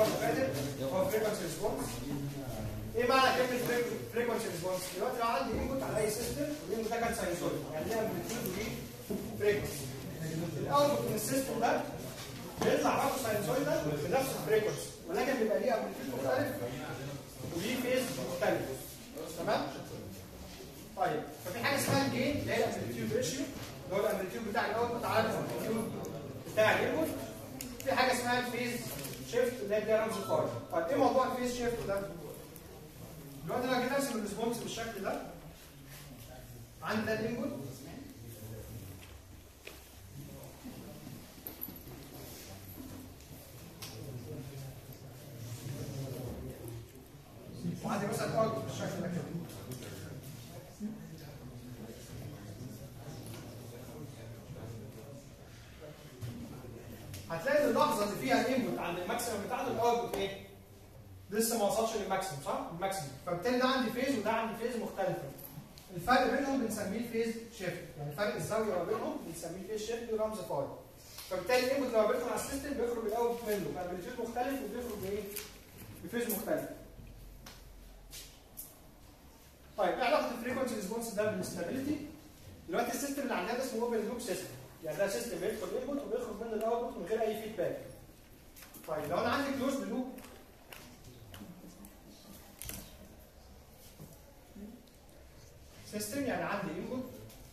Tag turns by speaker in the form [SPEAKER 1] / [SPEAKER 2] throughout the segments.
[SPEAKER 1] المره اللي فاتت هو فريكونسي ريسبونس ايه معنى كلمه فريكونسي ريسبونس؟ دلوقتي لو عندي انبوت على اي سيستم والانبوت ده كان ساينسويد يعني ليه امبليتيود وليه فريكونسي الاوتبوت من السيستم ده بيطلع برضه ساينسويدال بنفس الفريكونسي ولكن بيبقى ليه امبليتيود مختلف وليه فيز مختلف تمام؟ طيب ففي حاجه اسمها الجين اللي هي الامبليتيود ريشيو اللي هو الامبليتيود بتاع الاوتبوت على الامبليتيود بتاع الانبوت في حاجه اسمها الفيز شيفت اللي هي دي رمز الفاي طيب ايه موضوع الفيز شيفت ده؟ دلوقتي انا جيت ارسم الريسبونس بالشكل ده عندي ده الانبوت وعندي مثلا اوتبوت بالشكل ده كده هتلاقي ان اللحظه اللي فيها الانبوت عند الماكسيمم بتاعته الاوتبوت ايه؟ لسه ما وصلش للماكسيمم صح؟ الماكسيمم فبالتالي ده عندي فيز وده عندي فيز مختلفه. الفرق بينهم بنسميه الفيز شيفت يعني فرق الزاويه ما بينهم بنسميه الفيز شيفت ورمز فاي. فبالتالي الانبوت لما بيدخل على السيستم بيخرج الاوتبوت منه بامبليتيود مختلف وبيخرج بايه؟ بفيز مختلف. طيب ايه علاقه الفريكونسي ريسبونس ده بالاستابيليتي؟ دلوقتي السيستم اللي عندنا ده اسمه اوبن لوب سيستم يعني ده سيستم بيدخل انبوت وبيخرج منه الاوتبوت من غير اي فيدباك. طيب لو انا عندي كلوز لوب سيستم يعني عندي انبوت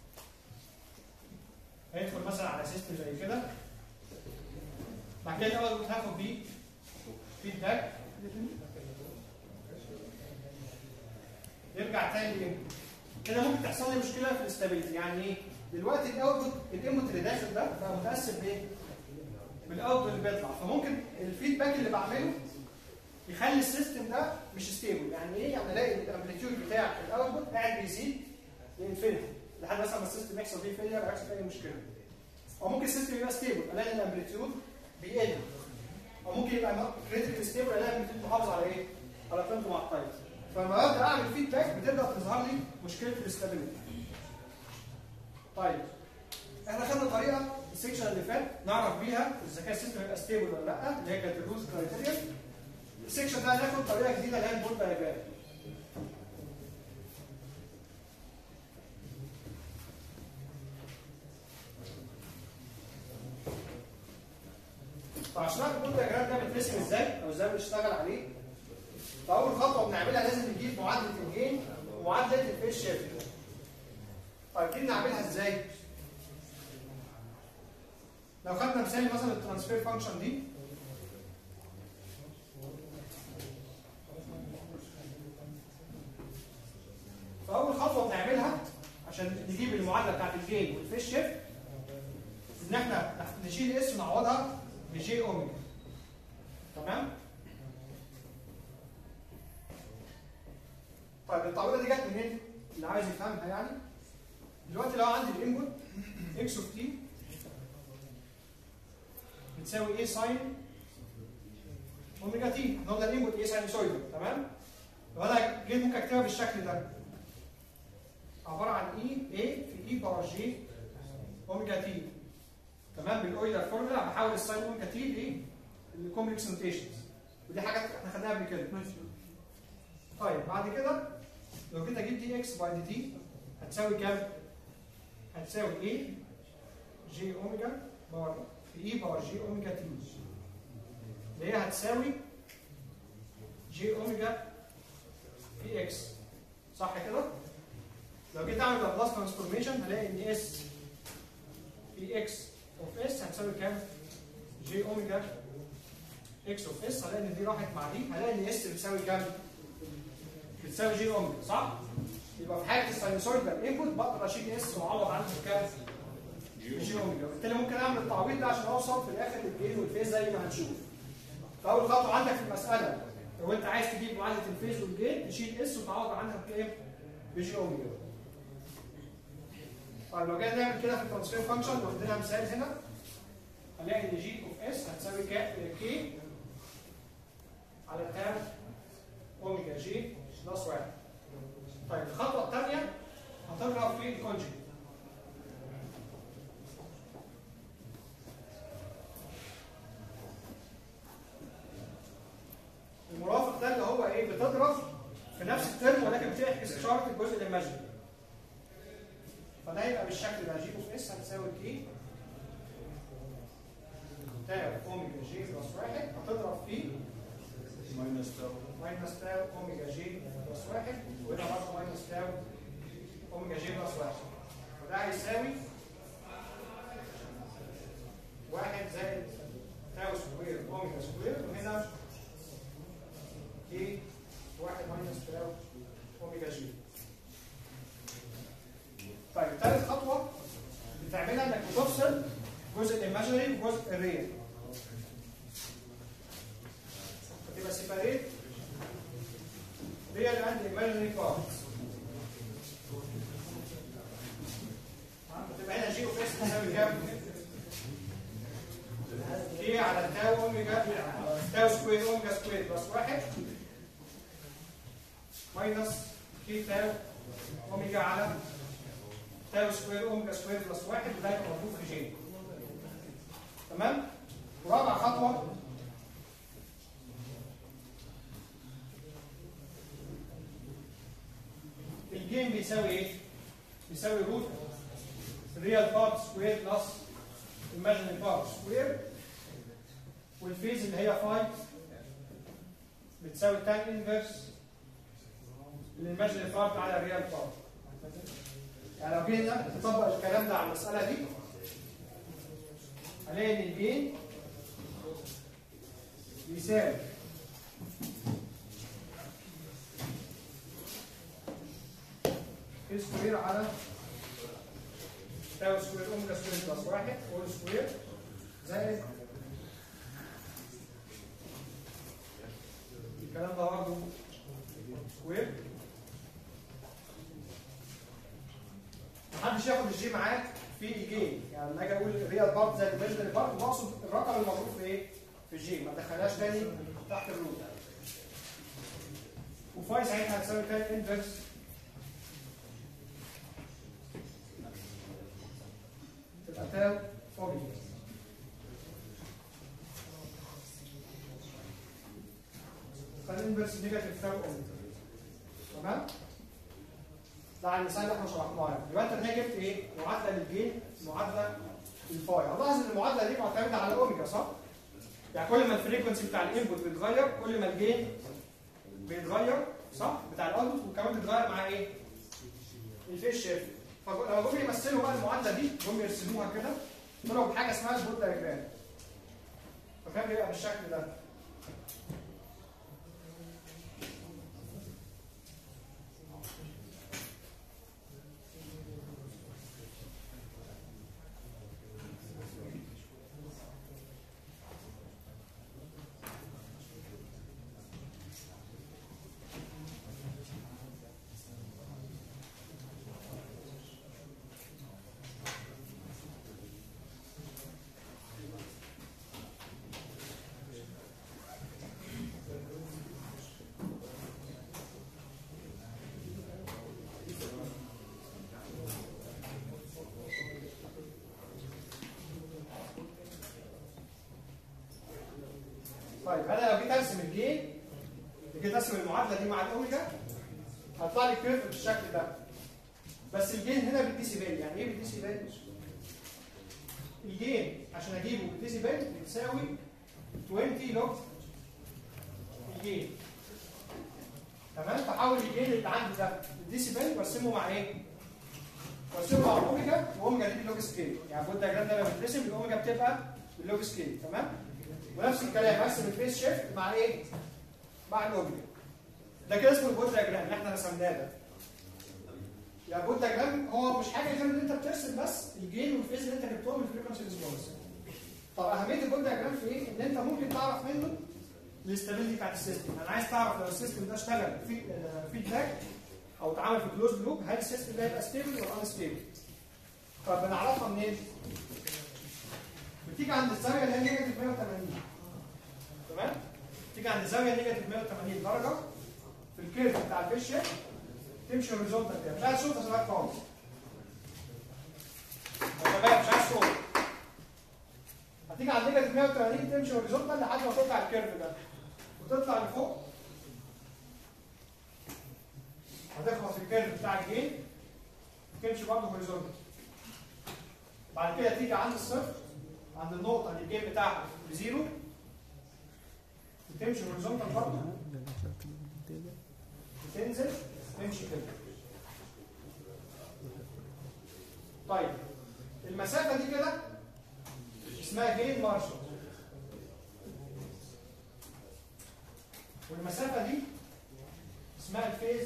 [SPEAKER 1] هيدخل مثلا على سيستم زي كده بعد كده الاول هاخد بيه فيدباك يرجع تاني للانبوت كده ممكن تحصل لي مشكله في الاستابيليتي يعني ايه؟ دلوقتي الاوتبوت الانبوت اللي داخل ده بقى متاثر بايه؟ بالاوتبوت اللي بيطلع فممكن الفيدباك اللي بعمله يخلي السيستم ده مش ستيبل يعني ايه؟ يعني الاقي الامبليتيود بتاع الاوتبوت قاعد بيزيد لانفينيتي لحد مثلا ما السيستم يحصل فيه فيلير او يحصل فيه اي مشكله او ممكن السيستم يبقى ستيبل الاقي الامبليتيود بيقل او ممكن يبقى كريتيكال ستيبل الاقي الامبليتيود محافظ على ايه؟ على قيمته مع التايم فلما ببدا اعمل فيدباك بتبدا تظهر لي مشكله الاستابيليتي طيب احنا خدنا طريقه السكشن اللي فات نعرف بيها اذا كان السيستم هيبقى ستيبل ولا لا اللي هي كانت الروز كرايتيريا السكشن ده هناخد طريقه جديده اللي هي البول دايجرام فعشان نعرف البول دايجرام ده بيترسم ازاي او ازاي بنشتغل عليه فاول خطوه بنعملها لازم نجيب معادله الجين ومعادله الفيس شيفت طيب دي نعملها ازاي؟ لو خدنا مثال مثلا الترانسفير فانكشن دي فاول خطوه بنعملها عشان نجيب المعادله بتاعت الجين والفيس شيفت ان احنا نشيل اس ونعوضها بجي اوميجا تمام؟ طيب التعويضه دي جت منين؟ اللي عايز يفهمها يعني دلوقتي لو عندي الانبوت اكس اوف تي بتساوي ايه ساين اوميجا تي احنا قلنا الانبوت ايه ساينوسويدال تمام؟ لو انا جيت ممكن اكتبها بالشكل ده عباره عن اي اي في اي باور جي اوميجا تي تمام بالاويلر فورمولا بحول الساين اوميجا تي للكومبلكس نوتيشنز ودي حاجات احنا خدناها قبل كده طيب بعد كده لو جيت اجيب دي اكس باي دي تي هتساوي كام؟ هتساوي ايه جي اوميجا باور في اي باور جي اوميجا تي اللي هي هتساوي جي اوميجا في اكس صح كده؟ لو جيت اعمل لابلاس ترانسفورميشن هلاقي ان اس في اكس اوف اس هتساوي كام؟ جي اوميجا اكس اوف اس هلاقي ان دي راحت مع دي هلاقي ان اس بتساوي كام؟ بتساوي جي اوميجا صح؟ يبقى في حاله الساينوسويدال انبوت بقدر اشيل اس واعوض عنه بكام؟ جي اوميجا وبالتالي ممكن اعمل التعويض ده عشان اوصل في الاخر للجين والفيز زي ما هنشوف. فاول خطوه عندك في المساله لو انت عايز تجيب معادله الفيز والجين تشيل اس وتعوض عنها بكام؟ بجي اوميجا. طيب لو جينا نعمل كده في الترانسفير فانكشن لو ادينا مثال هنا هنلاقي ان جي اوف اس هتساوي كي على تان اوميجا جي بلس 1 طيب الخطوه الثانيه هتضرب في الكونجكت الجزء الايماجينري فده هيبقى بالشكل ده جي اوف اس هتساوي كي تاو اوميجا جي بلس واحد هتضرب فيه
[SPEAKER 2] ماينس تاو
[SPEAKER 1] ماينس تاو اوميجا جي بلس واحد وهنا برضه ماينس تاو اوميجا جي بلس واحد وده هيساوي واحد زائد تاو سكوير اوميجا سكوير وهنا كي واحد ماينس تاو اوميجا جي طيب ثالث خطوه بتعملها انك بتفصل جزء الايماجينري وجزء الريال فتبقى سيباريت ريال اند ايماجينري بارتس فتبقى هنا جي اوف اس تساوي كام؟ كي على تاو اوميجا تاو سكوير اوميجا سكوير بلس واحد ماينس كي تاو اوميجا على تاو سكوير اوميجا سكوير بلس واحد وده يبقى مضروب في جي تمام؟ ورابع خطوه الجيم بيساوي ايه؟ بيساوي روت ريال بارت سكوير بلس imaginary بارت سكوير والفيز اللي هي 5 بتساوي تان انفرس الايماجينري بارت على الريال بارت يعني لو جينا نطبق الكلام ده على المساله دي هنلاقي ان الجين بيساوي كي سكوير على تاو سكوير اوميجا سكوير بلس واحد اول سكوير زائد الكلام ده برضه سكوير محدش ياخد الجي معاك في الجيم يعني لما اجي اقول الريال بارت زائد الايماجينري بارت بقصد الرقم المضروب في ايه؟ في الجي ما تدخلهاش تاني تحت الروت وفاي ساعتها هتساوي تاني انفرس تبقى تاو اوميجا فالانفرس نيجاتيف تاو اوميجا تمام؟ ده على المثال اللي احنا شرحناه يعني يبقى انت هنا جبت ايه؟ معادله للجين معادله للفاي هتلاحظ ان المعادله دي معتمده على الاوميجا صح؟ يعني كل ما الفريكونسي بتاع الانبوت بيتغير كل ما الجين بيتغير صح؟ بتاع الاوتبوت وكمان بيتغير مع ايه؟ الفيش شيفت فلما جم يمثلوا بقى المعادله دي جم يرسموها كده طلعوا بحاجه اسمها البوت دايجرام فكان بيبقى بالشكل ده طيب انا لو جيت ارسم الجين جيت ارسم المعادله دي مع الاوميجا هيطلع لي كيرف بالشكل ده بس الجين هنا بالديسيبل يعني ايه بالديسيبل؟ الجين عشان اجيبه بالديسيبل بتساوي 20 لوج الجين تمام فحول الجين اللي عندي ده بالديسيبل وارسمه مع ايه؟ وارسمه مع الاوميجا واوميجا دي باللوج سكيل يعني البوت دايجرام ده لما بيترسم الاوميجا بتبقى باللوج سكيل تمام؟ ونفس الكلام ارسم الفيس شيفت مع ايه؟ مع الاوبجكت. ده كده اسمه البوت دايجرام اللي احنا رسمناه ده. يعني البوت دايجرام هو مش حاجه غير ان انت بترسم بس الجين والفيز اللي انت جبتهم من الفريكونسي ريسبونس. طب اهميه البوت دايجرام في ايه؟ ان انت ممكن تعرف منه الاستابيليتي بتاعت السيستم، انا عايز تعرف لو السيستم ده اشتغل في فيدباك او اتعمل في كلوز لوب هل السيستم ده يبقى ستيبل ولا انستيبل؟ طب بنعرفها منين؟ بتيجي عند الزاويه اللي هي نيجاتيف 180 تمام؟ تيجي عند الزاويه نيجاتيف 180 درجه في الكيرف بتاع الفيش شيب تمشي هوريزونتال كده مش عايز صوت يا شباب خالص يا شباب مش عايز صوت هتيجي عند نيجاتيف 180 تمشي هوريزونتال لحد ما تطلع الكيرف ده وتطلع لفوق هتخبط في الكيرف بتاع الجين تمشي برضه هوريزونتال بعد كده تيجي عند الصفر عند النقطة اللي الجين بتاعها بزيرو وتمشي هوريزونتال برضه وتنزل تمشي كده طيب المسافة دي كده اسمها جين مارشال والمسافة دي اسمها الفيز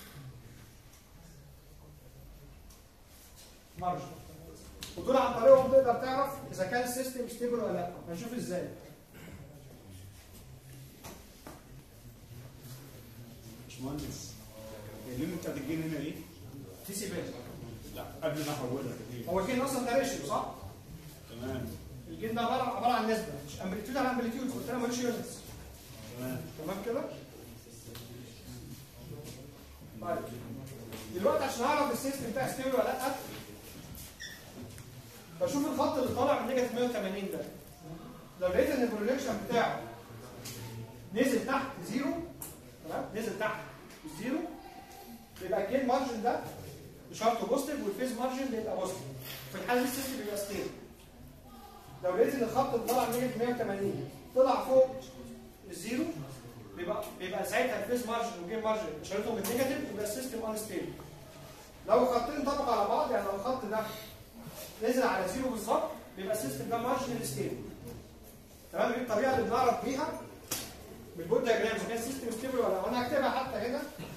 [SPEAKER 1] مارشال ودول عن طريقهم تقدر تعرف اذا كان السيستم ستيبل ولا لا هنشوف ازاي
[SPEAKER 2] باشمهندس الليمت بتاعت الجين هنا ايه؟
[SPEAKER 1] دي سي بيز
[SPEAKER 2] لا قبل ما احولها كتير
[SPEAKER 1] هو الجين اصلا ده ريشيو صح؟
[SPEAKER 2] تمام
[SPEAKER 1] الجين ده عباره عباره عن نسبه مش امبليتيود على امبليتيود قلت لها ملوش يونتس
[SPEAKER 2] تمام
[SPEAKER 1] تمام كده؟ طيب دلوقتي عشان اعرف السيستم بتاعي ستيبل ولا لا بشوف الخط اللي طالع من نيجاتيف 180 ده لو لقيت ان البروجكشن بتاعه نزل تحت زيرو تمام نزل تحت زيرو يبقى الجين مارجن ده اشارته بوزيتيف والفيز مارجن بيبقى بوزيتيف في الحاله دي السيستم بيبقى ستيبل لو لقيت ان الخط اللي طالع من نيجاتيف 180 طلع فوق الزيرو بيبقى بيبقى ساعتها الفيز مارجن والجين مارجن اشارتهم بالنيجاتيف يبقى السيستم انستيبل لو الخطين انطبقوا على بعض يعني لو الخط ده نزل على زيرو بالظبط بيبقى السيستم ده مارجنال ستيبل تمام دي الطريقه اللي بنعرف بيها بالبود دياجرام اذا كان السيستم ستيبل ولا لا وانا هكتبها حتى هنا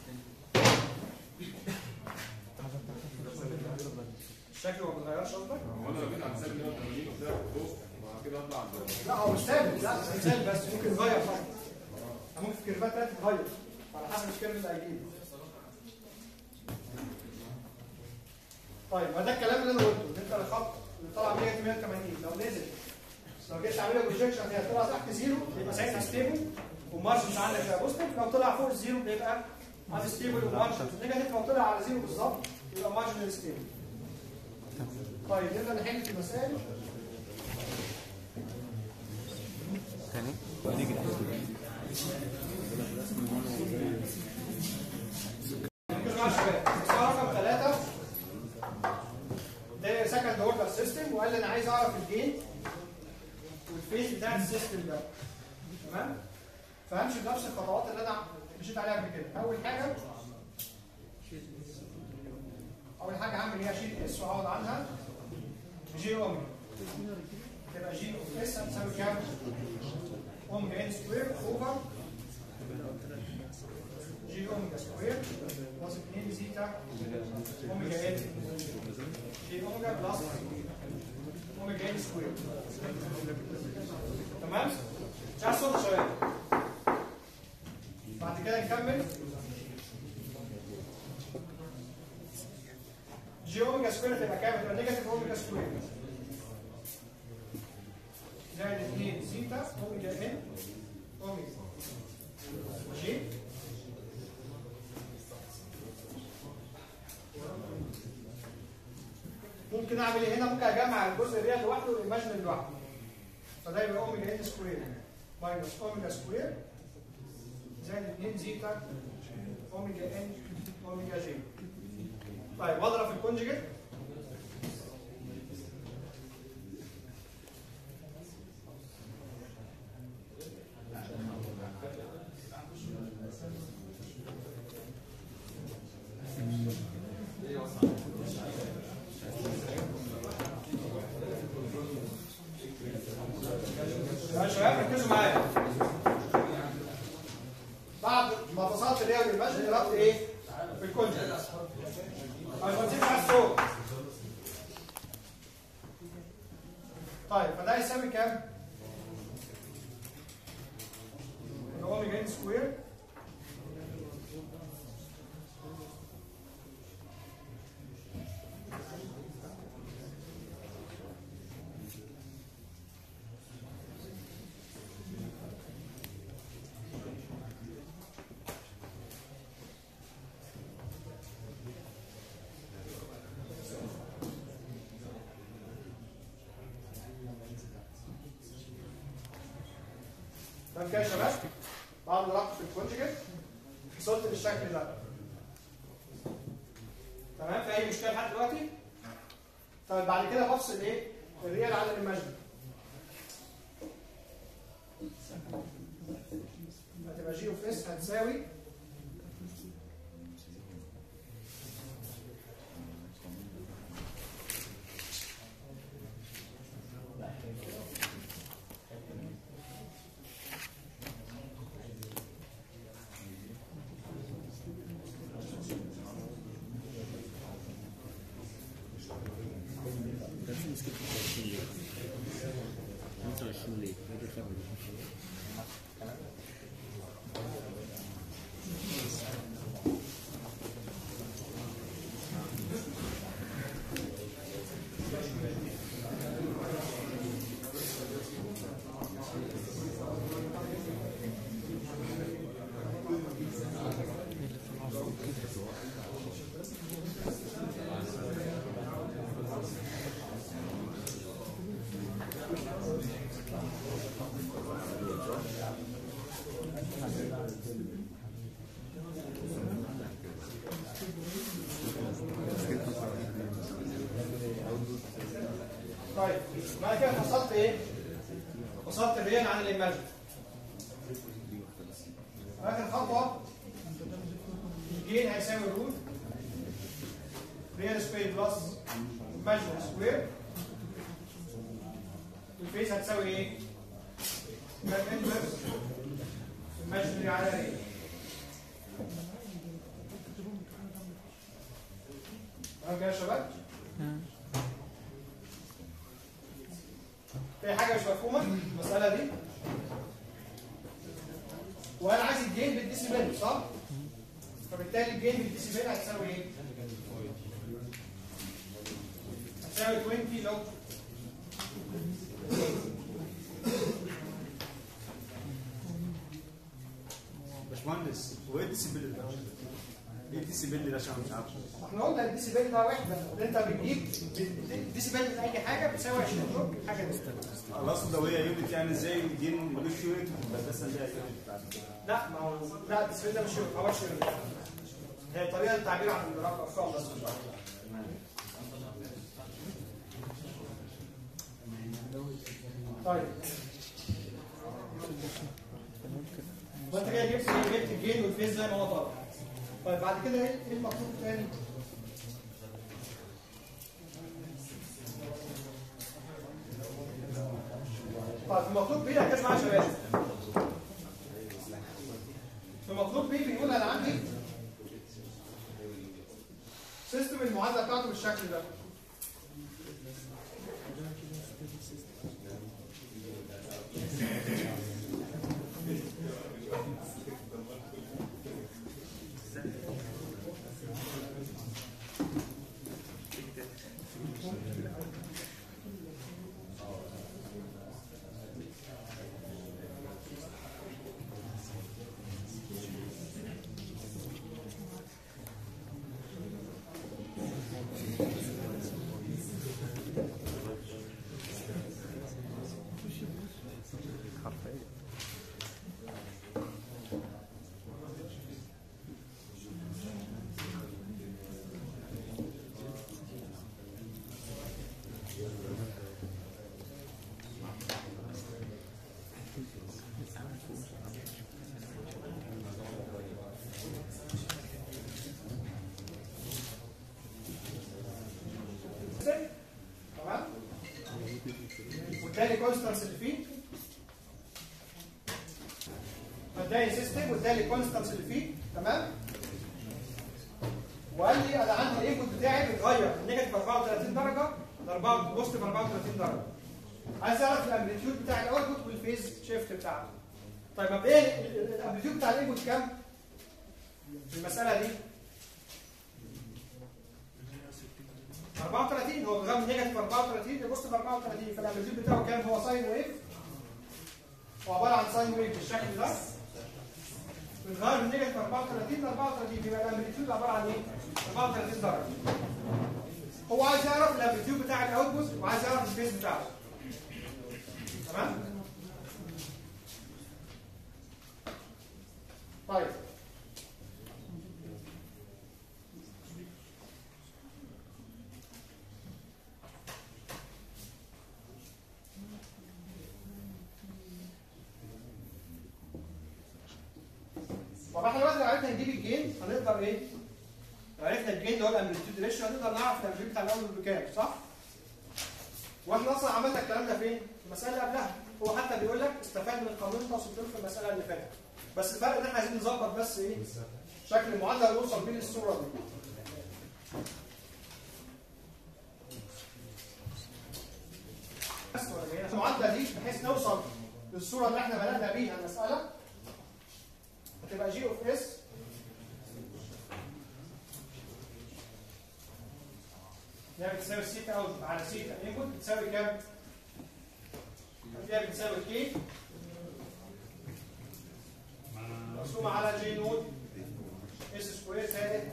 [SPEAKER 1] الشكل ما بيتغيرش قصدك؟
[SPEAKER 3] وانا لو جيت على السالب 180 وطلع فوق بعد كده اطلع عند
[SPEAKER 1] لا هو مش ثابت لا مش ثابت بس ممكن يتغير طبعا ممكن في كيرفات تانية تتغير على حسب الكيرف اللي هيجيبه طيب ما ده الكلام اللي انا قلته ان انت الخط اللي طالع 180 لو نزل لو جيت تعملها بروجكشن هي طلع تحت زيرو يبقى ساعتها ستيبل والمارجن عندك يبقى بوزيتيف لو طلع فوق الزيرو بيبقى عندي ستيبل ومارجن نيجاتيف لو طلع على زيرو بالظبط يبقى مارجن ستيبل طيب نبدا نحل في المسائل ركزوا معايا يا شباب مسألة رقم ثلاثة ده سكند اوردر سيستم وقال لي انا عايز اعرف الجين والفيز بتاع السيستم ده تمام فهمشي بنفس الخطوات اللي انا مشيت عليها قبل كده اول حاجه اول حاجه هعمل ايه اشيل اس واعوض عنها جي اوميجا تبقى جي اوف اس هتساوي كام؟ اوميجا ان سكوير اوفر جي اوميجا سكوير بلس 2 زيتا اوميجا ان جي اوميجا بلس اوميجا ان سكوير تمام؟ مش عايز صوت يا شباب بعد كده نكمل جي اوميجا سكوير تبقى كام؟ تبقى نيجاتيف اوميجا سكوير زائد 2 زيتا اوميجا ان اوميجا جي ممكن اعمل ايه هنا ممكن اجمع الجزء الريال لوحده والايماجن لوحده فده يبقى اوميجا ان سكوير ماينس اوميجا سكوير زائد 2 زيتا اوميجا ان اوميجا جي طيب واضرب في الكونجيجيت يا شباب ركزوا معايا بعد ما فصلت الرياض المشي ضربت ايه؟ في الكونجيجيت مش بنسيب على الصوت طيب فده يساوي كام؟ اوميجا ان سكوير تمام كده يا شباب بعد ما ضربت في الكونجيجيت وصلت للشكل ده تمام في اي مشكله لحد دلوقتي طيب بعد كده بفصل ايه الريال عن الايماجن هتبقى جي اوف اس هتساوي طيب بعد كده فصلت ايه؟ فصلت الريال عن الايماجن اخر خطوه الجين هيساوي الروت ريال سكوير بلس ايماجن سكوير الفيس هتساوي ايه؟ يبقى الانفرس ايماجنري على ريال تمام كده يا شباب؟ في حاجه مش مفهومه المساله دي وانا عايز الجين بالديسيبل صح فبالتالي الجين بالديسيبل هتساوي ايه هتساوي 20 لو
[SPEAKER 2] باشمهندس هو ايه الديسيبل ده؟ ايه الديسيبل ده عشان مش عارفه؟
[SPEAKER 1] احنا قلنا الديسيبل ده وحده اللي انت بتجيب الديسيبل من اي حاجه بتساوي 20 لوج حاجه دي
[SPEAKER 2] الاصل ده وهي يونت يعني ازاي الجين ملوش يونت بس ليها يونت بعد كده
[SPEAKER 1] لا ما هو لا الديسبل ده مش ما هوش يونت. هي طريقه التعبير عن الارقام بس مش اكتر طيب وانت كده جبت جبت الجين والفيز زي ما هو طالب طيب بعد كده ايه إيه المطلوب تاني؟ طيب المطلوب بيه ركز معايا يا شباب في المطلوب بيه بنقول انا عندي سيستم المعادله بتاعته بالشكل ده تمام واداني كونستانس اللي فيه اداني سيستم واداني كونستانس اللي فيه تمام وقال لي انا عندي الانبوت بتاعي بيتغير من نيجاتيف 34 درجه ل 4 بوزيتيف 34 درجه عايز اعرف الامبليتيود بتاع الاوتبوت والفيز شيفت بتاعته طيب مبدئيا الامبليتيود بتاع الانبوت كام؟ في المساله دي 34 هو بيغير من نيجاتيف 34 لبوزيتيف 34 فالامبليتيود بتاعه كام هو ساين ويف هو عباره عن ساين ويف بالشكل ده بنغير من نيجاتيف 34 ل 34 يبقى الامبليتيود عباره عن ايه؟ 34 درجه هو عايز يعرف الامبليتيود بتاع الاوتبوت وعايز يعرف الفيز بتاعه تمام؟ طيب طب احنا دلوقتي لو عرفنا نجيب الجين هنقدر ايه؟ لو عرفنا الجين اللي هو الامبليتيود ريشيو هنقدر نعرف الامبليتيود بتاع الاول بكام صح؟ واحنا اصلا عملنا الكلام ده فين؟ في المساله اللي قبلها هو حتى بيقول لك استفاد من القانون اللي انت وصلت له في المساله اللي فاتت بس الفرق ان احنا عايزين نظبط بس ايه؟ شكل المعادله اللي نوصل بيه للصوره دي بس ولا جاية؟ المعادله دي بحيث نوصل للصوره اللي احنا بدانا بيها المساله هتبقى جي اوف اس ده بتساوي سيتا اوت على سيتا انبوت بتساوي كام؟ ده بتساوي كي مقسومة على جي نود اس سكوير زائد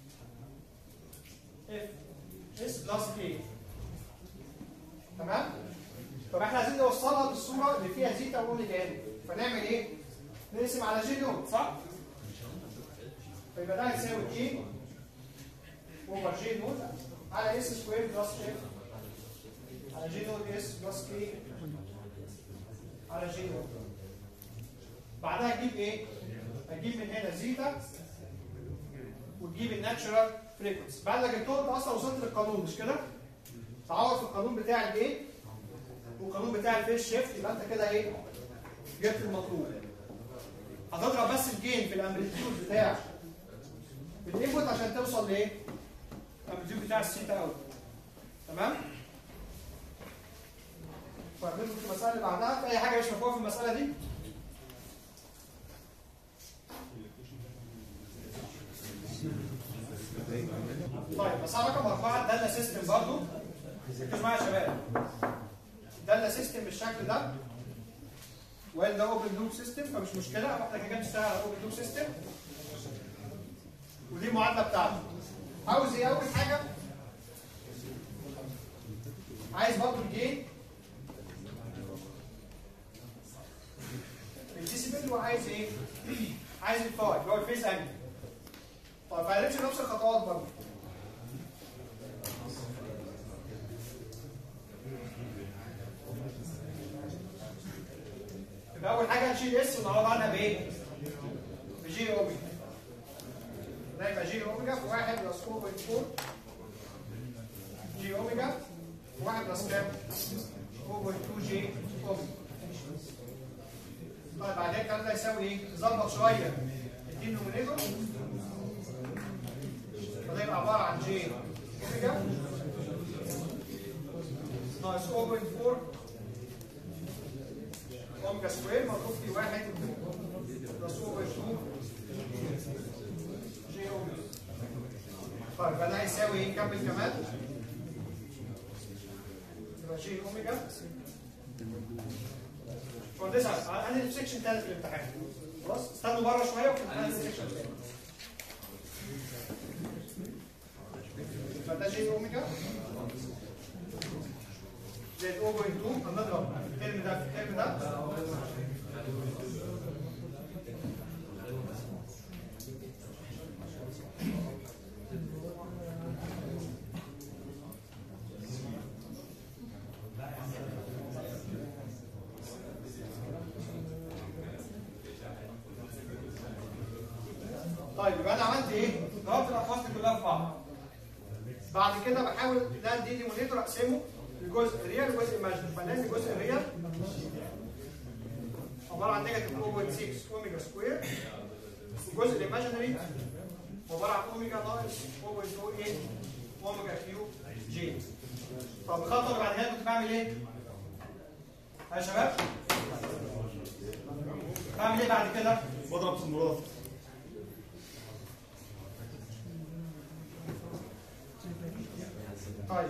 [SPEAKER 1] اف اس بلس كي تمام؟ طب احنا عايزين نوصلها بالصورة اللي فيها زيتا واوميجا ان فنعمل ايه؟ نقسم على جي نود صح؟ فيبقى ده هيساوي كي اوفر جي نود على اس سكوير بلس اف على جي نود اس بلس كي على جي نود بعدها تجيب ايه؟ هتجيب من هنا زيتا وتجيب الناتشورال فريكونسي بعد ما جبتهم انت اصلا وصلت للقانون مش كده؟ تعوض في القانون بتاع الايه؟ والقانون بتاع الفيس شيفت يبقى انت كده ايه؟ جبت المطلوب هتضرب بس الجين في الامبليتيود بتاع الانبوت عشان توصل لايه؟ الامبليتيود بتاع السيتا اوت تمام؟ فاهمين في المساله اللي بعدها في اي حاجه مش مفهومه في المساله دي؟ طيب مسألة رقم أربعة دالة سيستم برضو ركزوا معايا يا شباب دالة سيستم بالشكل ده وقال ده اوبن لوب سيستم فمش مشكلة احنا كده بنشتغل على اوبن لوب سيستم ودي المعادلة بتاعته عاوز ايه أول حاجة عايز برضو الجين الديسيبل وعايز ايه؟ عايز الفاي اللي هو الفيس انجل طيب فهنمشي نفس الخطوات برضه يبقى اول حاجه هنشيل اس ونعوض عنها بايه؟ بجي اوميجا ده يبقى جي اوميجا في 1 بلس 4.4 جي اوميجا في 1 بلس كام؟ 4.2 جي اوميجا طيب بعدين الكلام ده يساوي ايه؟ نظبط شويه الدينومينيتور فده يبقى عباره عن جي اوميجا ناقص 0.4 اوميجا سكوير مضروب في 1 بلس 0.2 جي اوميجا طيب يبقى ده هيساوي ايه؟ نكمل كمان يبقى جي اوميجا وهندسة انا في سيكشن ثالث في الامتحان خلاص استنوا بره شويه وفي الامتحان في سيكشن ثالث فده جي اوميجا زائد 0.2 هنضرب الترم ده في الترم ده طيب يبقى انا عملت ايه؟ ضربت الاقواس دي كلها في بعض. بعد كده بحاول ده دي ديمونيتور اقسمه لجزء ريال وجزء ماجنر فنلاقي الجزء الريال عباره عن نيجاتيف 0.6 اوميجا سكوير والجزء الايماجينري عباره عن اوميجا ناقص 0.28 اوميجا كيو جي. طب الخطوه اللي بعد كده كنت بعمل ايه؟ ها يا شباب؟ بعمل ايه بعد كده؟
[SPEAKER 2] بضرب سمرات
[SPEAKER 1] طيب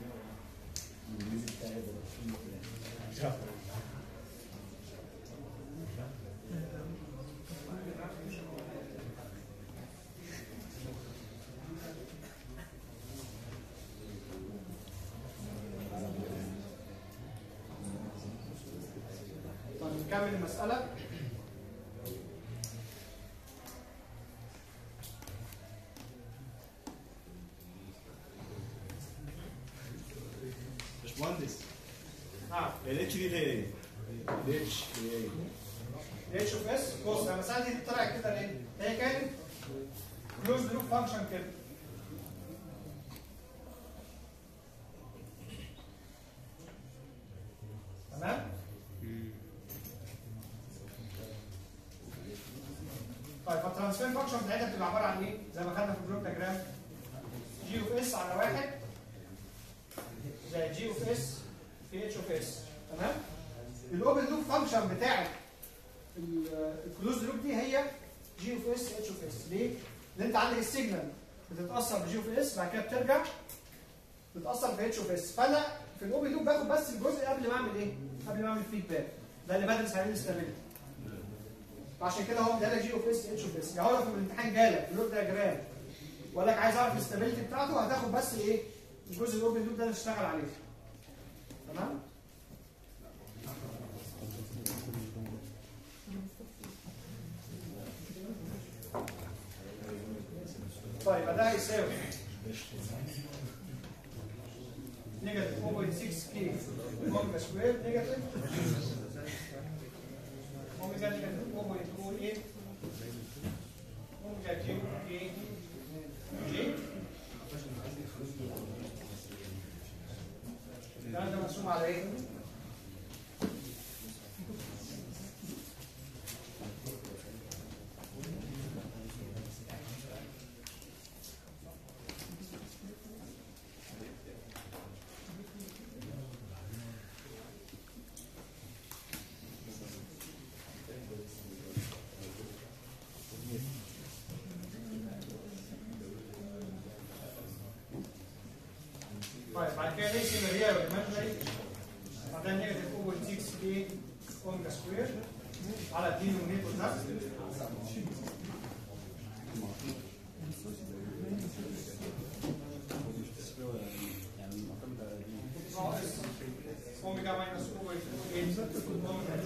[SPEAKER 1] طيب نكمل المسألة
[SPEAKER 2] باشمهندس
[SPEAKER 1] نعم
[SPEAKER 2] الاتش دي هي ايه؟ الاتش هي ايه؟
[SPEAKER 1] اتش اوف اس بص انا المساله دي طلعت كده ليه؟ هي كانت كلوز لوب فانكشن كده تمام؟ طيب فالترانسفير فانكشن بتاعتها بتبقى عباره عن ايه؟ زي ما خدنا في البلوك دياجرام جي اوف اس على واحد زي جي اوف اس في اتش اوف اس تمام؟ الاوبن لوب فانكشن بتاعت الكلوز لوب دي هي جي اوف اس اتش اوف اس ليه؟ لان انت عندك السيجنال بتتاثر بجي اوف اس بعد كده بترجع بتتاثر في اتش اوف اس فانا في الاوبن لوب باخد بس الجزء قبل ما اعمل ايه؟ قبل ما اعمل فيدباك ده اللي بدرس عليه الاستابيليتي فعشان كده هو مديلك جي اوف اس اتش اوف اس يعني هو لو في الامتحان جالك بلوك دياجرام وقال لك عايز اعرف الاستابيليتي بتاعته هتاخد بس الايه؟ الجزء الاوبن لوب ده اللي تشتغل عليه تمام؟ طيب ده هيساوي نيجاتيف 0.6 كي اوميجا سكوير نيجاتيف اوميجا نيجاتيف 0.28 اوميجا كيو كي جي الكلام ده مرسوم على ايه؟ طيب بعد كده نقسم الريال والايماجينري بعدين نيجاتيف 0.6 كي اوميجا سكوير على الدينومينيتور ده ناقص اوميجا ماينس 0.8 اوميجا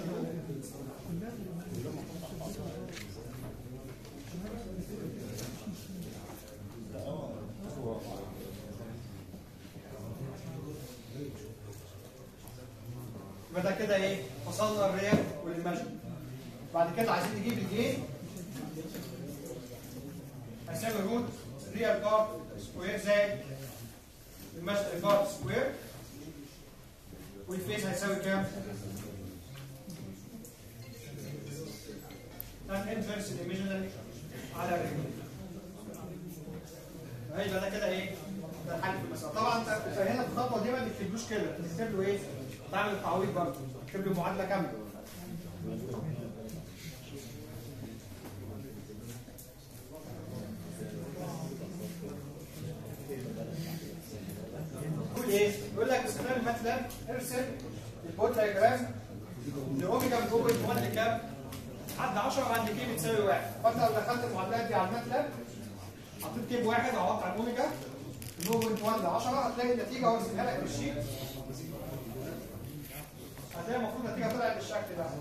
[SPEAKER 1] يبقى ده كده ايه؟ فصلنا الريال والايماجن بعد كده عايزين نجيب الجين هنساوي روت ريال جارد سكوير زائد الايماجن جارد سكوير والفيس هيساوي كام؟ تان انفرس الايماجينري على الريال هيبقى ده كده ايه؟ ده الحل في المسألة طبعا انت أنت هنا في الخطوه دي ما بتكتبلوش كده بتكتب له ايه؟ تعمل التعويض برضه تكتب له معادله كامله يقول ايه؟ يقول لك باستخدام الماتلاب ارسم البوت دايجرام لاوميجا من اوبن 1 لكام؟ عد 10 بعد كي بتساوي 1 فانت لو دخلت المعادلات دي على الماتلاب حطيت كيب واحد عوضت على الاوميجا من اوبن 1 ل 10 هتلاقي النتيجه هو رسمها لك في الشيت هتلاقي المفروض النتيجه طلعت بالشكل ده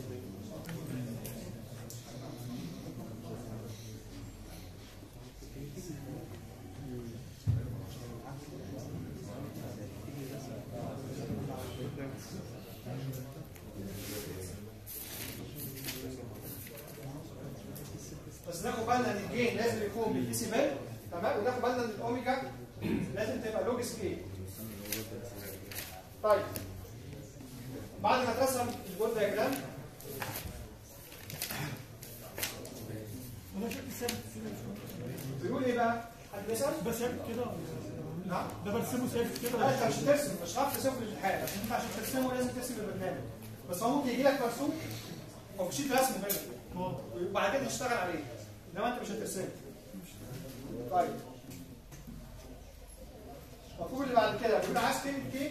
[SPEAKER 1] بس ناخد بالنا ان الجين لازم يكون بالديسيبل تمام وناخد بالنا ان الاوميجا لازم تبقى لوج سكيل طيب بعد ما ترسم البول دياجرام
[SPEAKER 4] انا شفت ثابت
[SPEAKER 1] بيقول ايه بقى؟ حد بيسال؟
[SPEAKER 4] ده ثابت كده
[SPEAKER 1] نعم
[SPEAKER 4] ده برسمه ثابت كده
[SPEAKER 1] لا انت مش هترسم مش هتعرف ترسمه في الامتحان عشان انت عشان ترسمه لازم ترسم البرنامج بس هو ممكن يجي لك مرسوم او شيت رسمه كده
[SPEAKER 4] اه
[SPEAKER 1] وبعد كده تشتغل عليه انما انت مش هترسمه طيب المفروض اللي بعد كده بيقول عايز كلمه كي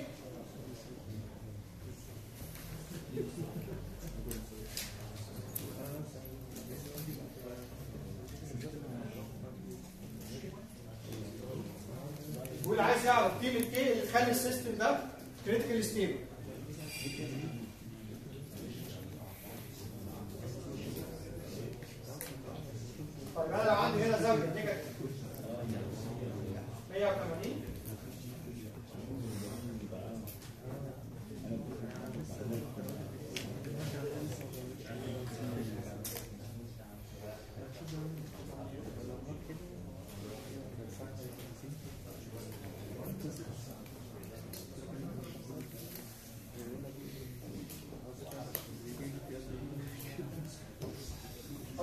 [SPEAKER 1] بيقول عايز يعرف قيمه كي اللي تخلي السيستم ده كريتيكال ستيبل طيب انا لو عندي هنا زاويه نيجاتيف 180 180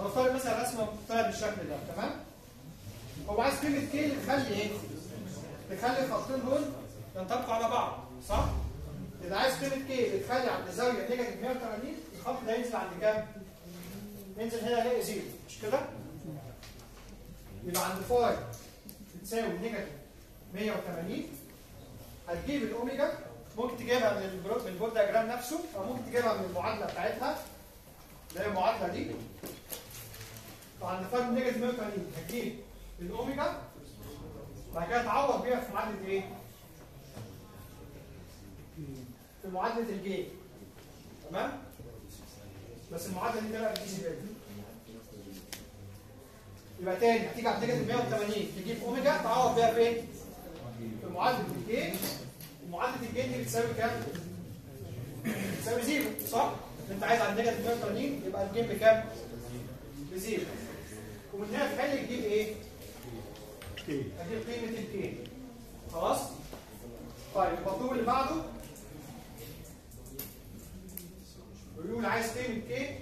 [SPEAKER 1] طب افترض مثلا رسمه طلعت بالشكل ده تمام هو عايز قيمه كي اللي تخلي ايه؟ تخلي الخطين دول ينطبقوا على بعض صح؟ اذا عايز قيمه كي اللي تخلي عند زاويه نيجاتيف 180 الخط ده ينزل عند كام؟ ينزل هنا يلاقي زيرو مش كده؟ يبقى عند فاي بتساوي نيجاتيف 180 هتجيب الاوميجا ممكن تجيبها من البرو من البورد دياجرام نفسه او ممكن تجيبها من المعادله بتاعتها اللي هي المعادله دي وعند فاي نيجاتيف 180 هتجيب الاوميجا بعد كده تعوض بيها في معادله ايه؟ في معادله الجي تمام؟ بس المعادله دي طلعت دي سي يبقى تاني هتيجي على نيجاتيف 180 تجيب اوميجا تعوض بيها فين؟ في معادله الجي ومعادله الجي دي بتساوي كام؟ بتساوي زيرو صح؟ انت عايز على نيجاتيف 180 يبقى الجيم بكام؟ بزيرو ومن هنا تخلي تجيب ايه؟
[SPEAKER 2] كي
[SPEAKER 1] هجيب قيمه الكي خلاص؟ طيب المطلوب اللي بعده بيقول عايز قيمه كي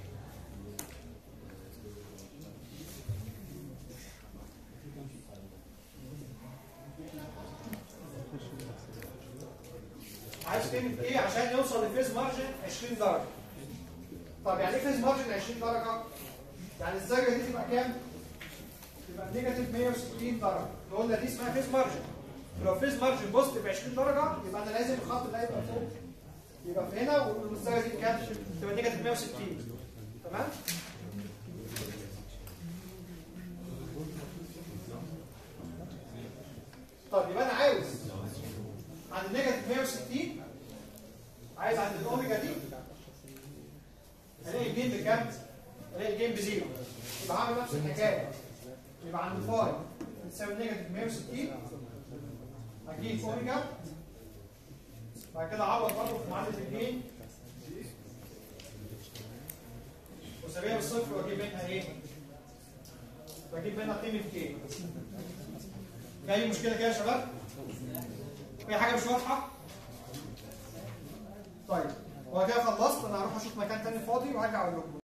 [SPEAKER 1] عايز قيمه ايه عشان يوصل لفيز مارجن 20 درجه طب يعني ايه فيز مارجن 20 درجه يعني الزاويه دي تبقى كام تبقى نيجاتيف 160 درجه لو قلنا دي اسمها فيز مارجن ولو فيز مارجن بوزيتيف 20 درجه يبقى انا لازم الخط ده يبقى فوق يبقى في هنا والزاويه دي كام تبقى نيجاتيف 160 تمام طب يبقى انا عاوز عند نيجاتيف 160 عايز عند الاوميجا دي الاقي الجيم بكام؟ الاقي الجيم بزيرو يبقى هعمل نفس الحكايه يبقى عند فاي بتساوي نيجاتيف 160 هجيب اوميجا بعد كده اعوض برضه في معادله الجين واسابيع بالصفر واجيب منها ايه؟ واجيب منها قيمه كي في اي مشكله كده يا شباب؟ في حاجه مش واضحه؟ طيب هو كده خلصت انا هروح اشوف مكان تاني فاضي وهرجع اقول لكم